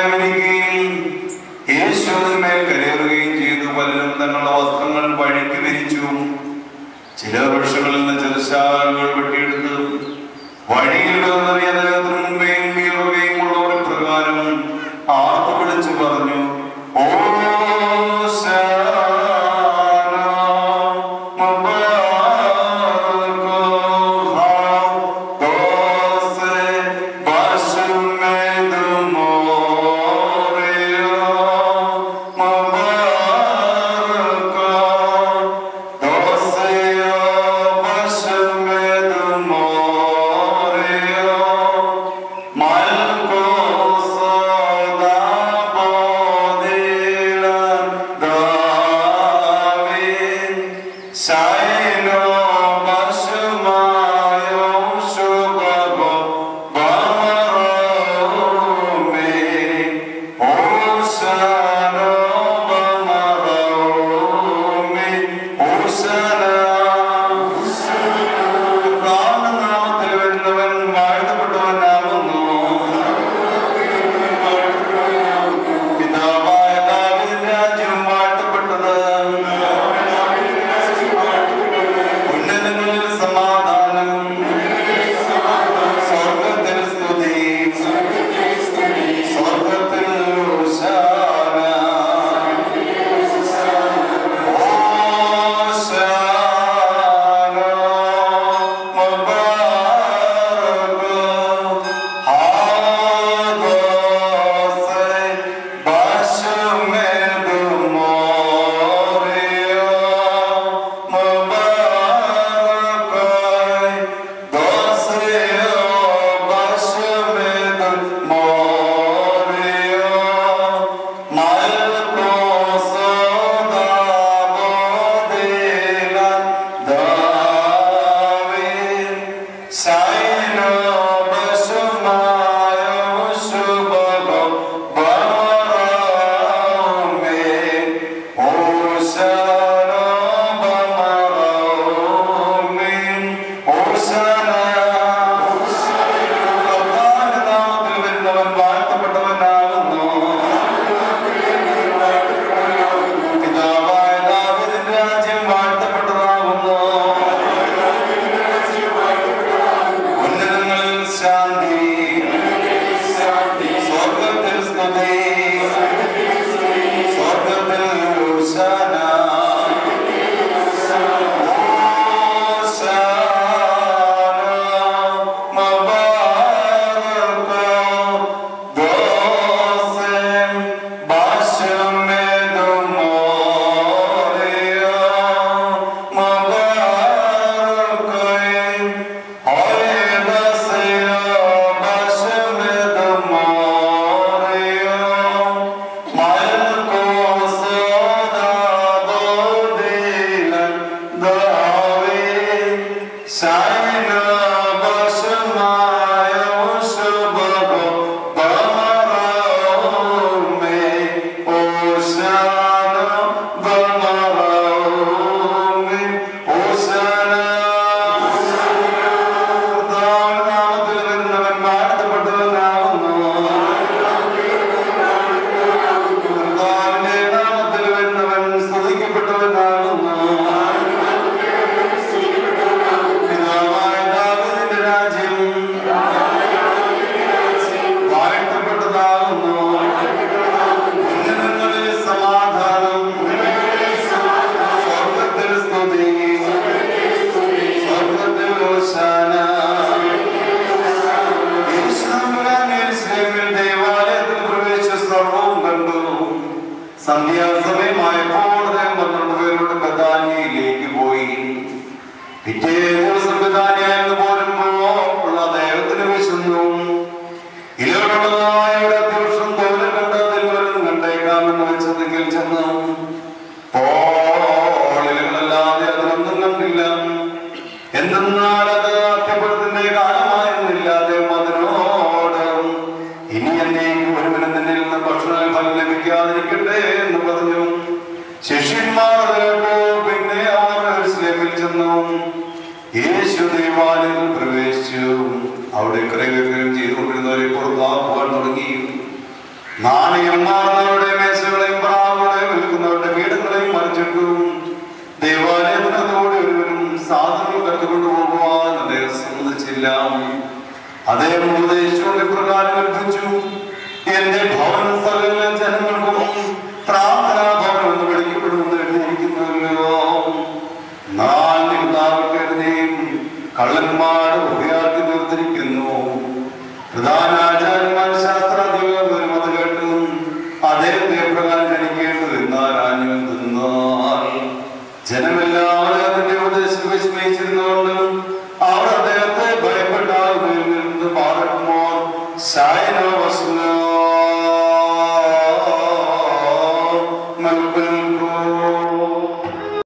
വരികയും യേശുവിന്മേൽ കരയേറുകയും ചെയ്തു പലരും തങ്ങളുടെ വസ്ത്രങ്ങൾ വഴിക്ക് വിരിച്ചു ചില വൃക്ഷങ്ങളിൽ നിന്ന് ചെറുശാലുകൾ വെട്ടിയെടുത്ത് വഴിയിൽ കിടന്നറിയ അദ്ദേഹത്തിന് മുമ്പേയും വീറുകയും ഉള്ളവർ പ്രകാരം ആർത്ത് വിളിച്ചു പറഞ്ഞു ഓ നാമത്തിൽ വരുന്നവൻ വാഴ്ത്തപ്പെട്ടവനാകുന്നു പിതാവായ ദാവീദിന്റെ രാജ്യം വാഴ്ത്തപ്പെട്ടത് ഉന്നതങ്ങളിൽ സമാധാനം സ്വർഗത്തിൽ സ്തുതി സ്വർഗത്തിൽ ഹോശാന. ഹോശാന മുബാരക് Saino basumayo subago bamarame Osana bamarame Osana കർത്താവിന്റെ നാമത്തിൽ വരുന്നവൻ വാഴ്ത്തപ്പെട്ടവനാകുന്നു പിതാവായ ദാവീദിന്റെ രാജ്യം വാഴ്ത്തപ്പെട്ടതാകുന്നു ഉന്നതങ്ങളിൽ ശാന്തി സ്വർഗത്തിൽ സ്തുതി സ്വർഗത്തിൽ ഹോശാന. ഹോശാന മബാരക ദോസെം ബാശമെദും മോറിയ മബാരകയും നാമത്തിൽ വരുന്നവൻ വാഴ്ത്തപ്പെട്ടവനാകുന്നു കർത്താവിന്റെ നാമത്തിൽ വരുന്നവൻ സ്തുതിക്കപ്പെട്ടവനാകുന്നു പിതാവായ ദാവീദിന്റെ രാജ്യം വാഴ്ത്തപ്പെട്ടതാകുന്നു ഉന്നതങ്ങളിൽ സമാധാനം സ്വർഗത്തിൽ സ്തുതി സ്വർഗത്തിൽ ഹോശാന യേശുനാമത്തിൽ ദേവാലയത്തിൽ പ്രവേശിച്ച സർവവും കണ്ടു സന്ധ്യാസമയമായപ്പോൾ അദ്ദേഹം പന്ത്രണ്ട് പേരോട് ബദാനിയയിലേക്ക് പോയി പിറ്റേ ദിവസം ബദാനിയായെന്ന് പോരുമ്പോൾ അദ്ദേഹത്തിന് വിശന്നു ഇലകളുള്ളതായ ഒരു അത്യാവശ്യം തോന്നൽ കണ്ട് അതിൽ വല്ലതും കണ്ടേക്കാമെന്ന് വെച്ചതെങ്കിൽ ചെന്ന് പോളിലല്ലാതെ അതിനൊന്നും കണ്ടില്ല എന്തെന്നാൽ അത് അത്യപ്പെടുത്തിന്റെ കാലമായിരുന്നില്ല അദ്ദേഹം അതിനോട് ഇനി എന്നേക്ക് ഒരുവനും നിന്നിൽ നിന്ന് ഭക്ഷണ ഫലം ലഭിക്കാതിരിക്കട്ടെ എന്ന് പറഞ്ഞു ശിഷ്യന്മാർ അത് കേട്ടു പിന്നെ അവർ യെരൂശലേമിൽ ചെന്നു യേശു ദേവാലയത്തിൽ പ്രവേശിച്ചു അവിടെ ക്രയവിക്രയം ചെയ്തുകൊണ്ടിരുന്നവരെ പുറത്താക്കുവാൻ തുടങ്ങി നാണയന്മാരുടെ മേശകളെയും പ്രാവുകളെയും വിൽക്കുന്നവരുടെ പീഠങ്ങളെയും മറിച്ചിട്ടു ദേവാലയത്തിനോട് ഒരുവരും സാധനങ്ങൾ കരുതുകൊണ്ടു പോകുവാൻ അദ്ദേഹം സമ്മതിച്ചില്ല അദ്ദേഹം ഉപദേശിച്ചുകൊണ്ട് ഇപ്രകാരം കൽപ്പിച്ചു എന്റെ ഭവന സകല ജനങ്ങൾക്കും പ്രാർത്ഥനാ ഭവനം എന്ന് വിളിക്കപ്പെടുമെന്ന് എഴുതിയിരിക്കുന്നല്ലോ നാലിതാവട്ടെയും കള്ളന്മാരുടെ ഉപയാക്കി തീർത്തിരിക്കുന്നു പ്രധാന ആചാര്യന്മാർ ശാസ്ത്രാധികാരം അത് കേട്ടു അദ്ദേഹത്തെ പ്രകാരം ജനിക്കേണ്ടത് എന്നാരാഞ്ഞു എന്നാൽ ജനമെല്ലാവരും അതിന്റെ ഉപദേശം വിസ്മയിച്ചിരുന്നുകൊണ്ട്